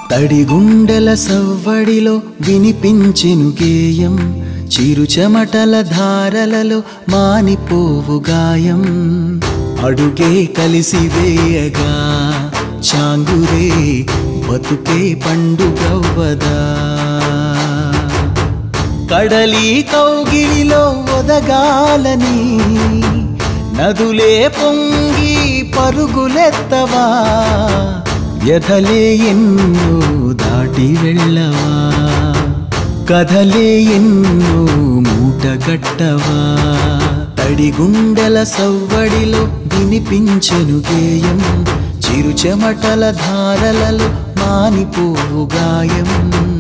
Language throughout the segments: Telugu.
తడిగుండెల సవ్వడిలో వినిపించెను గేయం చిరు చెమటల ధారలలో మానిపోవు గాయం అడుగే కలిసి వేయగా చాంగురే బతుకే పండుగవ్వదా కడలి కౌగిలిలో ఒదగాలని నదులే పొంగి పరుగులెత్తవా వ్యధలే ఎన్నో దాటి వెళ్ళవా కథలే ఎన్నో మూటగట్టవా తడిగుండెల సవ్వడిలో వినిపించెను గేయం చిరు చెమటల ధారలలో మానిపోవు గాయం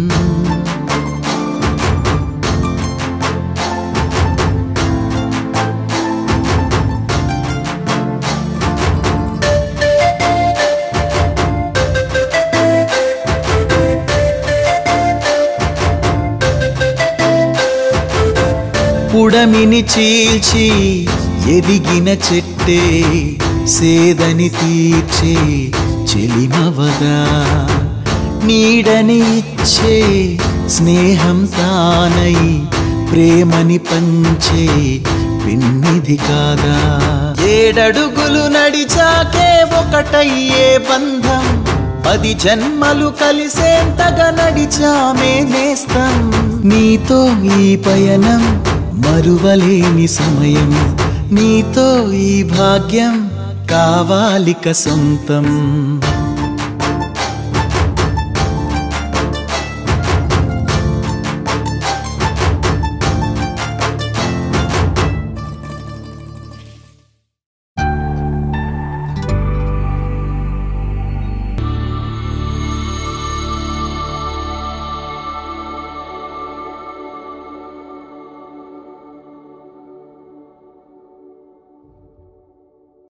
పుడమిని చీల్చి ఎదిగిన చెట్టే సేదని తీర్చే చెలిమవదా నీడని ఇచ్చే స్నేహం తానై ప్రేమని పంచే పిన్నిది కాదా ఏడడుగులు నడిచాకే ఒకటయ్యే బంధం పది జన్మలు కలిసేంతగా నడిచామే నేస్తం నీతో ఈ పయనం మరువలేని సమయం నీతో ఈ భాగ్యం కావాలిక సొంతం